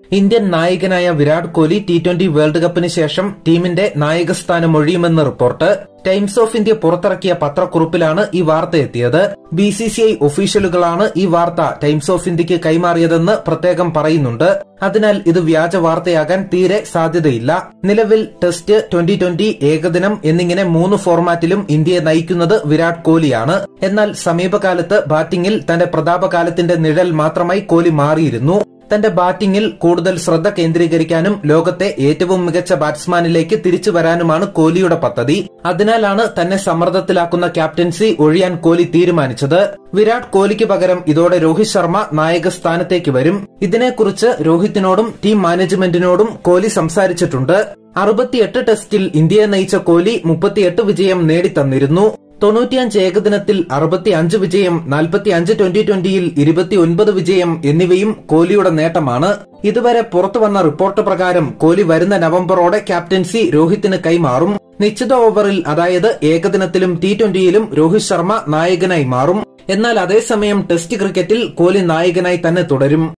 Indian നായകനായ Virat Kohli T twenty World കപ്പിന് ശേഷം ടീമിന്റെ നായകസ്ഥാനം ഒഴിയുമെന്ന് റിപ്പോർട്ട് ടൈംസ് ഓഫ് ഇന്ത്യ പുറത്തിറക്കിയ പത്രക്കുറിപ്പിലാണ് ഈ വാർത്ത എത്തിയത് ബി സി സി ഐ ഒഫീഷ്യലുകളാണ് ഈ വാർത്ത ടൈംസ് ഓഫ് ഇന്ത്യക്ക് കൈമാറിയതെന്ന് പ്രത്യേകം പറയുന്നുണ്ട് അതിനാൽ ഇത് വ്യാജ വാർത്തയാകാൻ തീരെ സാധ്യതയില്ല നിലവിൽ ടെസ്റ്റ് ട്വന്റി ട്വന്റി ഏകദിനം എന്നിങ്ങനെ മൂന്ന് ഫോർമാറ്റിലും ഇന്ത്യയെ നയിക്കുന്നത് വിരാട് കോഹ്ലിയാണ് എന്നാൽ സമീപകാലത്ത് ബാറ്റിംഗിൽ തന്റെ പ്രതാപകാലത്തിന്റെ നിഴൽ മാത്രമായി കോഹ്ലി മാറിയിരുന്നു തന്റെ ബാറ്റിംഗിൽ കൂടുതൽ ശ്രദ്ധ കേന്ദ്രീകരിക്കാനും ലോകത്തെ ഏറ്റവും മികച്ച ബാറ്റ്സ്മാനിലേക്ക് തിരിച്ചു വരാനുമാണ് കോഹ്ലിയുടെ പദ്ധതി അതിനാലാണ് തന്നെ സമ്മർദ്ദത്തിലാക്കുന്ന ക്യാപ്റ്റൻസി ഒഴിയാൻ കോഹ്ലി തീരുമാനിച്ചത് വിരാട് കോഹ്ലിക്ക് പകരം ഇതോടെ രോഹിത് ശർമ്മ നായക സ്ഥാനത്തേക്ക് വരും ഇതിനെക്കുറിച്ച് രോഹിത്തിനോടും ടീം മാനേജ്മെന്റിനോടും കോഹ്ലി സംസാരിച്ചിട്ടുണ്ട് അറുപത്തിയെട്ട് ടെസ്റ്റിൽ ഇന്ത്യയെ നയിച്ച കോഹ്ലി മുപ്പത്തിയെട്ട് വിജയം നേടിത്തന്നിരുന്നു തൊണ്ണൂറ്റിയഞ്ച് ഏകദിനത്തിൽ അറുപത്തിയഞ്ച് വിജയം നാൽപ്പത്തിയഞ്ച് ട്വന്റി ട്വന്റിയിൽ ഇരുപത്തിയൊൻപത് വിജയം എന്നിവയും കോഹ്ലിയുടെ നേട്ടമാണ് ഇതുവരെ പുറത്തുവന്ന റിപ്പോർട്ട് പ്രകാരം കോഹ്ലി വരുന്ന നവംബറോടെ ക്യാപ്റ്റൻസി രോഹിത്തിന് കൈമാറും നിശ്ചിത ഓവറിൽ അതായത് ഏകദിനത്തിലും ടി ട്വന്റിയിലും രോഹിത് ശർമ്മ നായകനായി മാറും എന്നാൽ അതേസമയം ടെസ്റ്റ് ക്രിക്കറ്റിൽ കോഹ്ലി നായകനായി തന്നെ തുടരും